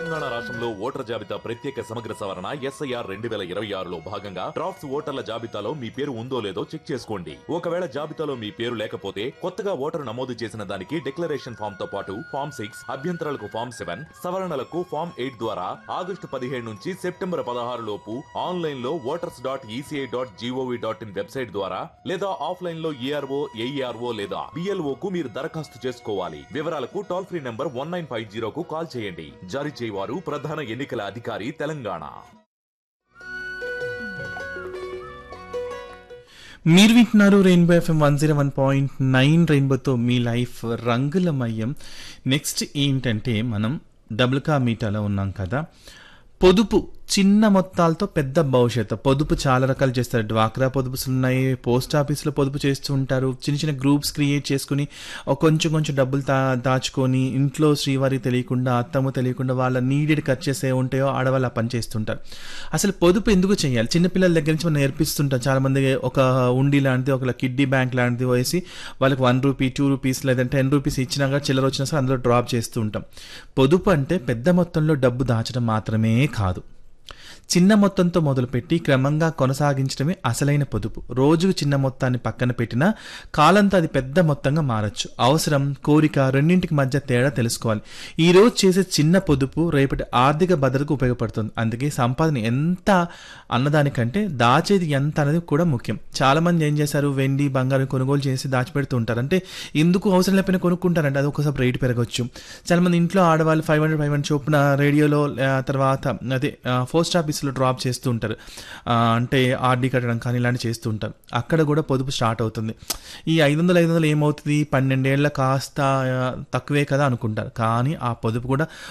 తెలంగాణ రాష్ట్రంలో ఓటర్ జాబితా ప్రత్యేక సమగ్ర సవరణ ఎస్ఐఆర్ రెండు వేల ఇరవై ఆరులో భాగంగా డ్రాఫ్ట్స్ ఓటర్ల జాబితాలో మీ పేరు ఉందో లేదో చెక్ చేసుకోండి ఒకవేళ జాబితాలో మీ పేరు లేకపోతే కొత్తగా ఓటరు నమోదు చేసిన దానికి డిక్లరేషన్ ఫామ్ తో పాటు ఫామ్ సిక్స్ అభ్యంతరాలకు ఫామ్ సెవెన్ సవరణలకు ఫామ్ ఎయిట్ ద్వారా ఆగస్టు పదిహేడు నుంచి సెప్టెంబర్ పదహారు లోపు ఆన్లైన్ లో voters dot ECI dot GOV dot in website ద్వారా లేదా ఆఫ్లైన్ లో ఏఆర్ఓ ఏఈఆర్ఓ లేదా బిఎల్ఓ కు మీరు దరఖాస్తు చేసుకోవాలి వివరాలకు toll free number one nine five జీరోకు కాల్ చేయండి జారీ చేయవారు ప్రధాన ఎన్నికల అధికారి తెలంగాణ మీరు వింటున్నారు rainbow FM one zero one point nine రెయిన్బోతో మీ లైఫ్ రంగులమయం నెక్స్ట్ ఏంటంటే మనం డబుల్ కా మీటాలో ఉన్నాం కదా పొదుపు చిన్న మొత్తాలతో పెద్ద భవిష్యత్తు పొదుపు చాలా రకాలు చేస్తారు డ్వాక్రా పొదుపులు ఉన్నాయి పోస్ట్ ఆఫీస్లో పొదుపు చేస్తూ ఉంటారు చిన్న చిన్న గ్రూప్స్ క్రియేట్ చేసుకుని ఒక కొంచెం కొంచెం డబ్బులు దా దాచుకొని ఇంట్లో శ్రీవారి తెలియకుండా అత్తమ్మ తెలియకుండా వాళ్ళ నీడెడ్ ఖర్చెస్ ఏ ఉంటాయో ఆడవాళ్ళు ఆ పని చేస్తుంటారు అసలు పొదుపు ఎందుకు చేయాలి చిన్నపిల్లల దగ్గర నుంచి మనం నేర్పిస్తుంటాం చాలా మంది ఒక ఉండి లాంటిది ఒక కిడ్డీ బ్యాంక్ లాంటిది వేసి వాళ్ళకి వన్ రూపీ టూ రూపీస్ లేదంటే టెన్ రూపీస్ ఇచ్చినా కూడా చిల్లర వచ్చినా సరే అందులో డ్రాప్ చేస్తూ ఉంటాం పొదుపు అంటే పెద్ద మొత్తంలో డబ్బు దాచడం మాత్రమే కాదు చిన్న మొత్తంతో మొదలుపెట్టి క్రమంగా కొనసాగించడమే అసలైన పొదుపు రోజుకు చిన్న మొత్తాన్ని పక్కన పెట్టినా కాలంతో అది పెద్ద మొత్తంగా మారచ్చు అవసరం కోరిక రెండింటికి మధ్య తేడా తెలుసుకోవాలి ఈ రోజు చేసే చిన్న పొదుపు రేపటి ఆర్థిక భద్రతకు ఉపయోగపడుతుంది అందుకే సంపాదన ఎంత అన్నదానికంటే దాచేది ఎంత అనేది కూడా ముఖ్యం చాలా మంది ఏం చేశారు వెండి బంగారం కొనుగోలు చేసి దాచిపెడుతూ ఉంటారు అంటే ఎందుకు అవసరం లేకపోయినా కొనుక్కుంటారంటే అది ఒకసారి రేటు పెరగచ్చు చాలా మంది ఇంట్లో ఆడవాళ్ళు ఫైవ్ హండ్రెడ్ ఫైవ్ హండ్రెడ్ చొప్పున రేడియోలో ఆ, తర్వాత అదే ఆ, పోస్ట్ ఆఫీస్లో డ్రాప్ చేస్తూ ఉంటారు ఆ, అంటే ఆర్డీ కట్టడం కానీ ఇలాంటివి చేస్తూ ఉంటారు అక్కడ కూడా పొదుపు స్టార్ట్ అవుతుంది ఈ ఐదు వందలు ఐదు వందలు ఏమవుతుంది పన్నెండేళ్ల కాస్త ఆ, తక్కువే కదా అనుకుంటారు కానీ ఆ పొదుపు కూడా